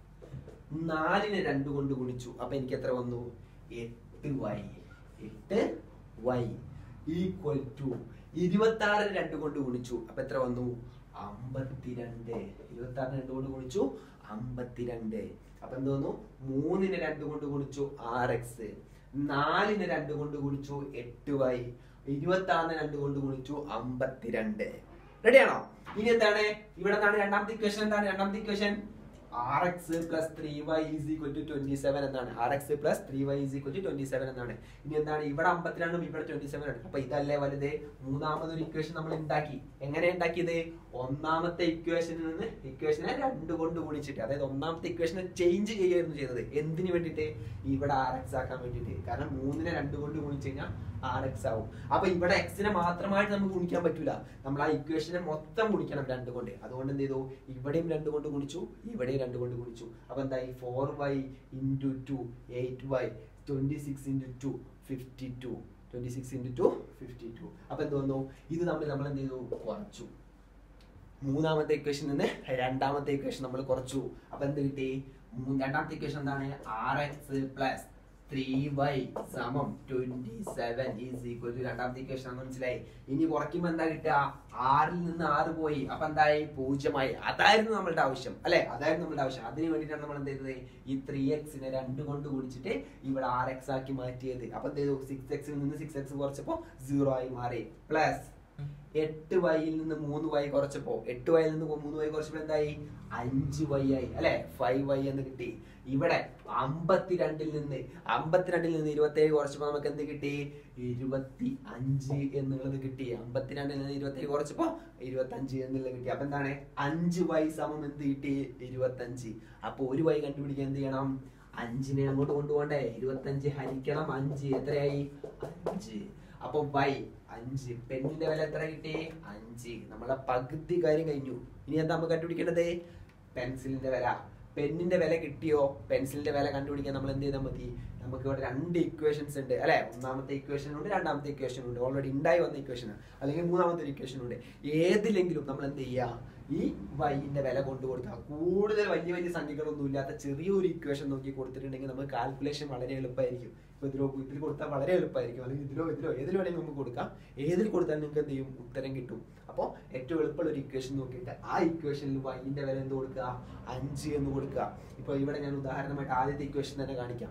നാലിനെ രണ്ട് കൊണ്ട് ഗുണിച്ചു അപ്പൊ എനിക്ക് എത്ര വന്നു എട്ട് വൈ എട്ട് വൈ ഈക്വൽ ടു ഇരുപത്തി ആറിന് രണ്ട് കൊണ്ട് ഗുണിച്ചു അപ്പൊ എത്ര വന്നു അമ്പത്തിരണ്ട് ഇരുപത്തി ആറിന് രണ്ട് കൊണ്ട് ഗുണിച്ചു അമ്പത്തിരണ്ട് അപ്പൊ എന്ത് വന്നു മൂന്നിന് രണ്ട് കൊണ്ട് ഗുണിച്ചു ആർ എക്സ് നാലിന് രണ്ട് കൊണ്ട് ഗുണിച്ചു എട്ട് വൈ ഇരുപത്തി ആറിന് രണ്ട് കൊണ്ട് ഗുണിച്ചു അമ്പത്തിരണ്ട് റെഡിയാണോ ഇനി എന്താണ് ഇവിടെ എന്താണ് രണ്ടാമത്തെ ഇക്വേഷൻ എന്താണ് രണ്ടാമത്തെ ഇക്വേഷൻ ആർ X plus three Y is equal to twenty seven എന്നാണ് ആർ X plus three Y is equal to twenty seven എന്നാണ് ഇനി എന്താണ് ഇവിടെ അമ്പത്തിരണ്ടും ഇവിടെ ട്വന്റി സെവൻ ആണ് അപ്പൊ ഇതല്ലേ വലുത് മൂന്നാമതൊരു ഇക്വേഷൻ നമ്മൾ ഉണ്ടാക്കി എങ്ങനെ ഉണ്ടാക്കിയത് ഒന്നാമത്തെ ഇക്വേഷനിൽ നിന്ന് ഇക്വേഷനെ രണ്ട് കൊണ്ട് ഗുണിച്ചിട്ട് അതായത് ഒന്നാമത്തെ ഇക്വേഷനെ ചേഞ്ച് ചെയ്യുകയായിരുന്നു ചെയ്തത് എന്തിനു വേണ്ടിയിട്ട് ഇവിടെ ആർ എക്സ് ആക്കാൻ വേണ്ടിയിട്ട് കാരണം മൂന്നിനെ രണ്ട് കൊണ്ട് ഗുണിച്ച് കഴിഞ്ഞാൽ ആർ എക്സ് ആവും അപ്പൊ ഇവിടെ എക്സിനെ മാത്രമായിട്ട് നമുക്ക് ഗുണിക്കാൻ പറ്റൂല നമ്മൾ ആ ഇക്വേഷനെ മൊത്തം ഗുണിക്കണം രണ്ട് കൊണ്ട് അതുകൊണ്ട് എന്ത് ചെയ്തു ഇവിടെയും രണ്ട് കൊണ്ട് ഗുണിച്ചു ഇവിടെയും രണ്ട് കൊണ്ട് ഗുണിച്ചു അപ്പൊ എന്തായി four Y into two eight Y twenty six into two fifty two twenty six into two fifty two അപ്പൊ എന്ത് വന്നു ഇത് നമ്മൾ നമ്മൾ എന്ത് ചെയ്തു കുറച്ചു മൂന്നാമത്തെ ഇക്വേഷൻ നിന്ന് രണ്ടാമത്തെ ഇക്വേഷൻ നമ്മൾ കുറച്ചു അപ്പൊ എന്ത് കിട്ടി മൂ- രണ്ടാമത്തെ ഇക്വേഷൻ എന്താണ് ആർ എക്സ് പ്ലസ് ത്രീ വൈ സമം twenty seven is equal to രണ്ടാമത്തെ ഇക്വേഷൻ ആണ് മനസ്സിലായി ഇനി കുറയ്ക്കുമ്പോ എന്താ കിട്ടുക ആറിൽ നിന്ന് ആറ് പോയി അപ്പൊ എന്തായി പൂജ്യമായി അതായിരുന്നു നമ്മളുടെ ആവശ്യം അല്ലെ അതായിരുന്നു നമ്മളുടെ ആവശ്യം അതിന് വേണ്ടിയിട്ടാണ് നമ്മൾ എന്ത് ചെയ്തത് ഈ ത്രീ എക്സിനെ രണ്ട് കൊണ്ട് ഗുണിച്ചിട്ട് ഇവിടെ ആർ എക്സ് ആക്കി മാറ്റിയത് അപ്പൊ എന്ത് ചെയ്തു സിക്സ് എക്സിൽ നിന്ന് സിക്സ് എക്സ് കുറച്ചപ്പോ സീറോ ആയി മാറി പ്ലസ് എട്ട് വൈയിൽ നിന്ന് മൂന്ന് വൈ കുറച്ചപ്പോ എട്ട് വൈയിൽ നിന്ന് മൂന്ന് വൈ കുറച്ചപ്പോ എന്തായി അഞ്ച് വൈ ആയി അല്ലെ ഫൈവ് വൈ എന്ന് കിട്ടി ഇവിടെ അമ്പത്തിരണ്ടിൽ നിന്ന് അമ്പത്തിരണ്ടിൽ നിന്ന് ഇരുപത്തി ഏഴ് കുറച്ചപ്പോ നമുക്ക് എന്ത് കിട്ടി ഇരുപത്തി അഞ്ച് എന്നുള്ളത് കിട്ടി അമ്പത്തിരണ്ടിൽ നിന്ന് ഇരുപത്തി ഏഴ് കുറച്ചപ്പോ ഇരുപത്തി അഞ്ച് എന്നുള്ളത് കിട്ടി അപ്പൊ എന്താണ് അഞ്ച് വൈ സമം എന്ത് കിട്ടി ഇരുപത്തി അഞ്ച് അപ്പൊ ഒരു വൈ കണ്ടുപിടിക്കാൻ എന്ത് ചെയ്യണം അഞ്ചിനെ അങ്ങോട്ട് കൊണ്ടുപോകണ്ടേ ഇരുപത്തഞ്ച് ഹരിക്കണം അഞ്ച് എത്രയായി അഞ്ച് അപ്പൊ വൈ അഞ്ച് പെന്നിന്റെ വില എത്ര കിട്ടി അഞ്ച് നമ്മളെ പകുതി കാര്യം കഴിഞ്ഞു ഇനി എന്താ നമുക്ക് കണ്ടുപിടിക്കേണ്ടത് പെൻസിലിന്റെ വില പെന്നിന്റെ വില കിട്ടിയോ പെൻസിലിന്റെ വില കണ്ടുപിടിക്കാൻ നമ്മൾ എന്ത് ചെയ്താൽ മതി നമുക്ക് ഇവിടെ രണ്ട് ഇക്വേഷൻസ് ഉണ്ട് അല്ലെ ഒന്നാമത്തെ ഇക്വേഷൻ ഉണ്ട് രണ്ടാമത്തെ ഇക്വേഷൻ ഉണ്ട് ഓൾറെഡി ഉണ്ടായി വന്ന ഇക്വേഷൻ അല്ലെങ്കിൽ മൂന്നാമത്തെ ഒരു ഇക്വേഷൻ ഉണ്ട് ഏതിലെങ്കിലും നമ്മൾ എന്ത് ചെയ്യുക ഈ വൈന്റെ വില കൊണ്ടു കൊടുക്കുക കൂടുതൽ വലിയ വലിയ സംഖ്യകളൊന്നും ഇല്ലാത്ത ചെറിയൊരു ഇക്വേഷൻ നോക്കി കൊടുത്തിട്ടുണ്ടെങ്കിൽ നമുക്ക് കാൽക്കുലേഷൻ വളരെ എളുപ്പമായിരിക്കും ഇപ്പൊ ഇതിലോ ഇതിൽ കൊടുത്താൽ വളരെ എളുപ്പമായിരിക്കും അല്ലെങ്കിൽ ഇതിലോ ഇതിലോ ഏതിൽ വേണമെങ്കിൽ നമുക്ക് കൊടുക്കാം ഏതിൽ കൊടുത്താൽ നിങ്ങൾക്ക് എന്ത് ചെയ്യും ഉത്തരം കിട്ടും അപ്പോൾ ഏറ്റവും എളുപ്പമുള്ള ഒരു ഇക്വേഷൻ നോക്കിയിട്ട് ആ ഇക്വേഷനിൽ വൈന്റെ വില എന്ത് കൊടുക്കുക അഞ്ച് എന്ന് കൊടുക്കുക ഇപ്പൊ ഇവിടെ ഞാൻ ഉദാഹരണമായിട്ട് ആദ്യത്തെ ഇക്വേഷൻ തന്നെ കാണിക്കാം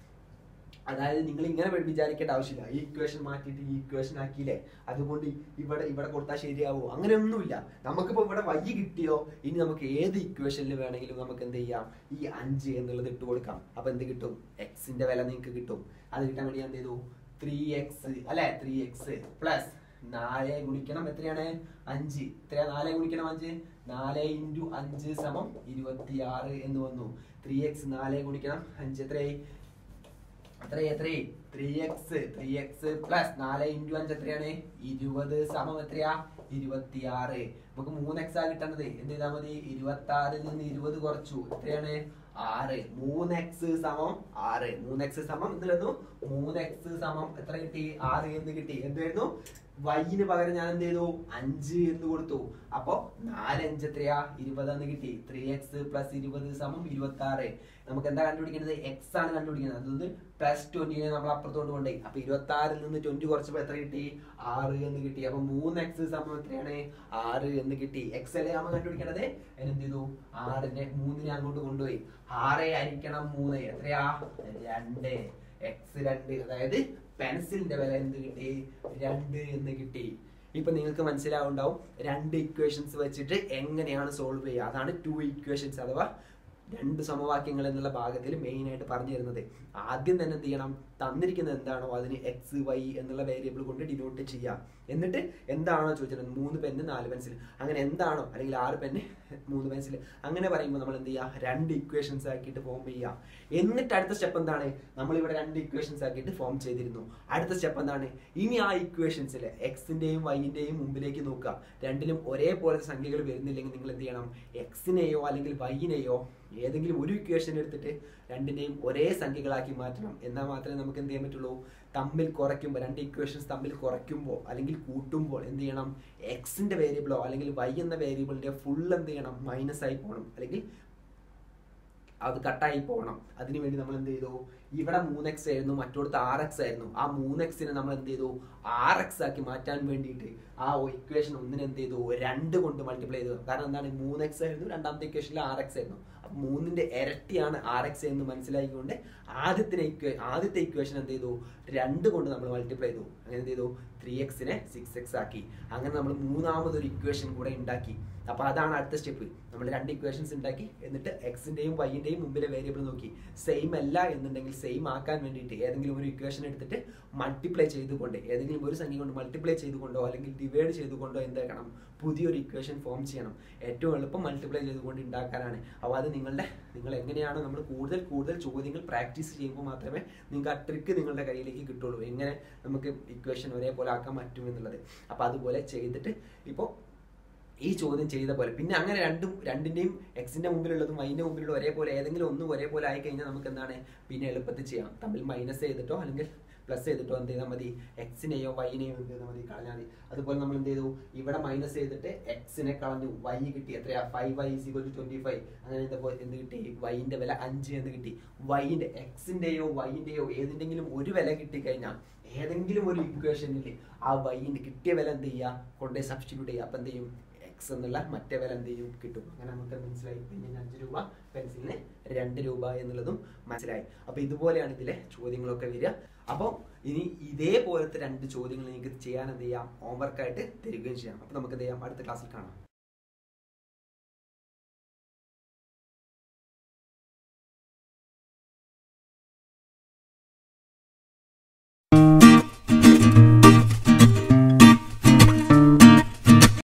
അതായത് നിങ്ങൾ ഇങ്ങനെ വി- വിചാരിക്കേണ്ട ആവശ്യമില്ല ഈ ഇക്വേഷൻ മാറ്റിയിട്ട് ഈ ഇക്വേഷൻ ആക്കിയില്ലേ അതുകൊണ്ട് ഇവിടെ ഇവിടെ കൊടുത്താൽ ശരിയാവോ അങ്ങനെയൊന്നുമില്ല നമുക്കിപ്പോ ഇവിടെ വൈ കിട്ടിയോ ഇനി നമുക്ക് ഏത് ഇക്വേഷനിൽ വേണമെങ്കിലും നമുക്ക് എന്ത് ചെയ്യാം ഈ അഞ്ച് എന്നുള്ളത് ഇട്ട് കൊടുക്കാം അപ്പൊ എന്ത് കിട്ടും എക്സിന്റെ വില നിങ്ങൾക്ക് കിട്ടും അത് കിട്ടാൻ വേണ്ടി ഞാൻ എന്ത് ചെയ്തു ത്രീ എക്സ് അല്ലെ ത്രീ എക്സ് പ്ലസ് നാല് ഗുണിക്കണം എത്രയാണ് അഞ്ച് എത്രയാ നാല് ഗുണിക്കണം അഞ്ച് നാല് ഇൻറ്റു അഞ്ച് സമം ഇരുപത്തിയാറ് എന്ന് വന്നു ത്രീ എക്സ് നാല് ഗുണിക്കണം അഞ്ച് എത്രയായി എത്രയായി എത്രയായി three X three X plus നാല് ഇൻറ്റു അഞ്ച് എത്രയാണ് ഇരുപത് സമം എത്രയാ ഇരുപത്തിയാറ് നമുക്ക് മൂന്ന് എക്സ് ആ കിട്ടണത് എന്ത് ചെയ്താൽ മതി ഇരുപത്തി ആറിൽ നിന്ന് ഇരുപത് കുറച്ചു എത്രയാണ് ആറ് മൂന്ന് എക്സ് സമം ആറ് മൂന്ന് എക്സ് സമം എന്തിരുന്നു മൂന്ന് എക്സ് സമം എത്ര കിട്ടി ആറ് എന്ന് കിട്ടി എന്തായിരുന്നു വൈന് പകരം ഞാൻ എന്ത് ചെയ്തു അഞ്ച് എന്ന് കൊടുത്തു അപ്പൊ നാല് അഞ്ച് എത്രയാ ഇരുപത് എന്ന് കിട്ടി ത്രീ എക്സ് പ്ലസ് ഇരുപത് സമം ഇരുപത്തി ആറ് നമുക്ക് എന്താ കണ്ടുപിടിക്കേണ്ടത് എക്സ് ആണ് കണ്ടുപിടിക്കുന്നത് അതായത് പ്ലസ് ട്വന്റിനെ നമ്മൾ അപ്പുറത്തോട്ട് കൊണ്ടുപോയി അപ്പൊ ഇരുപത്തി ആറിൽ നിന്ന് ട്വന്റി കുറച്ചപ്പോ എത്ര കിട്ടി ആറ് എന്ന് കിട്ടി അപ്പൊ മൂന്ന് എക്സ് സമം എത്രയാണ് ആറ് എന്ന് കിട്ടി എക്സ് അല്ലേ നമ്മൾ കണ്ടുപിടിക്കേണ്ടത് എന്ത് ചെയ്തു ആറിനെ മൂന്നിനെ അങ്ങോട്ട് കൊണ്ടുപോയി ആറ് ഹരിക്കണം മൂന്ന് എത്രയാ രണ്ട് എക്സ് രണ്ട് അതായത് പെൻസിലിന്റെ വില എന്ത് കിട്ടി രണ്ട് എന്ന് കിട്ടി ഇപ്പൊ നിങ്ങൾക്ക് മനസ്സിലാവുണ്ടാവും രണ്ട് ഇക്വേഷൻസ് വെച്ചിട്ട് എങ്ങനെയാണ് സോൾവ് ചെയ്യുക അതാണ് ടു ഇക്വേഷൻസ് അഥവാ രണ്ട് സമവാക്യങ്ങൾ എന്നുള്ള ഭാഗത്തിൽ മെയിൻ ആയിട്ട് പറഞ്ഞു തരുന്നത് ആദ്യം തന്നെ എന്ത് ചെയ്യണം തന്നിരിക്കുന്നത് എന്താണോ അതിന് എക്സ് വൈ എന്നുള്ള വേരിയബിൾ കൊണ്ട് ഡിനോട്ട് ചെയ്യാം എന്നിട്ട് എന്താണോ ചോദിച്ചത് മൂന്ന് പെന്ന് നാല് പെൻസിൽ അങ്ങനെ എന്താണോ അല്ലെങ്കിൽ ആറ് പെന്ന് മൂന്ന് പെൻസിൽ അങ്ങനെ പറയുമ്പോൾ നമ്മൾ എന്ത് ചെയ്യുക രണ്ട് ഇക്വേഷൻസ് ആക്കിയിട്ട് ഫോം ചെയ്യാം എന്നിട്ട് അടുത്ത സ്റ്റെപ്പ് എന്താണ് നമ്മൾ ഇവിടെ രണ്ട് ഇക്വേഷൻസ് ആക്കിയിട്ട് ഫോം ചെയ്തിരുന്നു അടുത്ത സ്റ്റെപ്പ് എന്താണ് ഇനി ആ ഇക്വേഷൻസിൽ എക്സിന്റെയും വൈന്റെയും മുമ്പിലേക്ക് നോക്കുക രണ്ടിലും ഒരേപോലത്തെ സംഖ്യകൾ വരുന്നില്ലെങ്കിൽ നിങ്ങൾ എന്ത് ചെയ്യണം എക്സിനെയോ അല്ലെങ്കിൽ വൈനെയോ ഏതെങ്കിലും ഒരു ഇക്വേഷൻ എടുത്തിട്ട് രണ്ടിനെയും ഒരേ സംഖ്യകളാക്കി മാറ്റണം എന്നാൽ മാത്രമേ നമുക്ക് എന്ത് ചെയ്യാൻ പറ്റുള്ളൂ തമ്മിൽ കുറയ്ക്കുമ്പോൾ രണ്ട് ഇക്വേഷൻസ് തമ്മിൽ കുറയ്ക്കുമ്പോൾ അല്ലെങ്കിൽ കൂട്ടുമ്പോൾ എന്ത് ചെയ്യണം എക്സിന്റെ വേരിയബിളോ അല്ലെങ്കിൽ വൈ എന്ന വേരിയബിളിന്റെ ഫുൾ എന്ത് ചെയ്യണം മൈനസ് ആയി പോകണം അല്ലെങ്കിൽ അത് കട്ടായി പോകണം അതിനു വേണ്ടി നമ്മൾ എന്ത് ചെയ്തു ഇവിടെ മൂന്ന് എക്സ് ആയിരുന്നു മറ്റോടത്ത് ആർ എക്സ് ആയിരുന്നു ആ മൂന്ന് എക്സിനെ നമ്മൾ എന്ത് ചെയ്തു ആർ എക്സ് ആക്കി മാറ്റാൻ വേണ്ടിയിട്ട് ആ ഇക്വേഷൻ ഒന്നിനെ എന്ത് ചെയ്തു രണ്ട് കൊണ്ട് മൾട്ടിപ്ലൈ ചെയ്തു കാരണം എന്താണ് മൂന്ന് എക്സ് ആയിരുന്നു രണ്ടാമത്തെ ഇക്വേഷനിൽ ആർ എക്സ് ആയിരുന്നു അപ്പൊ മൂന്നിന്റെ ഇരട്ടിയാണ് ആർ എക്സ് എന്ന് മനസ്സിലാക്കിക്കൊണ്ട് ആദ്യത്തെ ഇക്വേ ആദ്യത്തെ ഇക്വേഷൻ എന്ത് ചെയ്തു രണ്ട് കൊണ്ട് നമ്മൾ മൾട്ടിപ്ലൈ ചെയ്തു അങ്ങനെ എന്ത് ചെയ്തു ത്രീ എക്സിനെ സിക്സ് എക്സ് ആക്കി അങ്ങനെ നമ്മൾ മൂന്നാമതൊരു ഇക്വേഷൻ കൂടെ ഉണ്ടാക്കി അപ്പൊ അതാണ് അടുത്ത സ്റ്റെപ്പ് നമ്മൾ രണ്ട് ഇക്വേഷൻസ് ഉണ്ടാക്കി എന്നിട്ട് എക്സിന്റെയും വൈന്റെയും മുമ്പിലെ വേരിയബിൾ നോക്കി സെയിം അല്ല എന്നുണ്ടെങ്കിൽ സെയിം ആക്കാൻ വേണ്ടിയിട്ട് ഏതെങ്കിലും ഒരു ഇക്വേഷൻ എടുത്തിട്ട് മൾട്ടിപ്ലൈ ചെയ്തുകൊണ്ട് ഏതെങ്കിലും ഒരു സംഖ്യ കൊണ്ട് മൾട്ടിപ്ലൈ ചെയ്തുകൊണ്ടോ അല്ലെങ്കിൽ ഡിവൈഡ് ചെയ്തുകൊണ്ടോ എന്താക്കണം പുതിയൊരു ഇക്വേഷൻ ഫോം ചെയ്യണം ഏറ്റവും എളുപ്പം മൾട്ടിപ്ലൈ ചെയ്തുകൊണ്ട് ഉണ്ടാക്കാനാണ് അപ്പോൾ അത് നിങ്ങളുടെ നിങ്ങൾ എങ്ങനെയാണ് നമ്മൾ കൂടുതൽ കൂടുതൽ ചോദ്യങ്ങൾ പ്രാക്ടീസ് ചെയ്യുമ്പോൾ മാത്രമേ നിങ്ങൾക്ക് ആ ട്രിക്ക് നിങ്ങളുടെ കയ്യിലേക്ക് കിട്ടുള്ളൂ എങ്ങനെ നമുക്ക് ഇക്വേഷൻ ഒരേപോലെ ആക്കാൻ പറ്റും എന്നുള്ളത് അപ്പോൾ അതുപോലെ ചെയ്തിട്ട് ഇപ്പോൾ ഈ ചോദ്യം ചെയ്ത പോലെ പിന്നെ അങ്ങനെ രണ്ടും രണ്ടിന്റെയും എക്സിന്റെ മുമ്പിലുള്ളതും വൈന്റെ മുമ്പിലുള്ള ഒരേപോലെ ഏതെങ്കിലും ഒന്നും ഒരേപോലെ ആയി കഴിഞ്ഞാൽ നമുക്ക് എന്താണ് പിന്നെ എളുപ്പത്തിൽ ചെയ്യാം തമ്മിൽ മൈനസ് ചെയ്തിട്ടോ അല്ലെങ്കിൽ പ്ലസ് ചെയ്തിട്ടോ എന്ത് ചെയ്താൽ മതി എക്സിനെയോ വൈനെയോ എന്ത് ചെയ്താൽ മതി കളഞ്ഞാൽ മതി അതുപോലെ നമ്മൾ എന്ത് ചെയ്തു ഇവിടെ മൈനസ് ചെയ്തിട്ട് എക്സിനെ കളഞ്ഞു വൈ കിട്ടി എത്രയാ five Y equal to twenty five അങ്ങനെ ഇതേപോലെ എന്ത് കിട്ടി വൈന്റെ വില അഞ്ച് എന്ന് കിട്ടി വൈന്റെ എക്സിന്റെയോ വൈന്റെയോ ഏതിന്റെങ്കിലും ഒരു വില കിട്ടിക്കഴിഞ്ഞാൽ ഏതെങ്കിലും ഒരു ഇക്വേഷനിൽ ആ വൈന്റെ കിട്ടിയ വില എന്ത് ചെയ്യുക കൊണ്ടുപോയി സബ്സ്റ്റിറ്റ്യൂട്ട് ചെയ്യുക അപ്പം എന്ത് ചെയ്യും എക്സ് എന്നുള്ള മറ്റേ വില എന്ത് ചെയ്യും കിട്ടും അങ്ങനെ നമുക്ക് മനസ്സിലായി പെന്നിന് അഞ്ച് രൂപ പെൻസിലിന് രണ്ട് രൂപ എന്നുള്ളതും മനസ്സിലായി അപ്പൊ ഇതുപോലെയാണ് ഇതിലെ ചോദ്യങ്ങളൊക്കെ വരിക അപ്പോൾ ഇനി ഇതേപോലത്തെ രണ്ട് ചോദ്യങ്ങൾ നിങ്ങൾക്ക് ചെയ്യാൻ എന്ത് ചെയ്യാം ഹോംവർക്കായിട്ട് തരികയും ചെയ്യാം അപ്പൊ നമുക്ക് എന്ത് ചെയ്യാം അടുത്ത ക്ലാസ്സിൽ കാണാം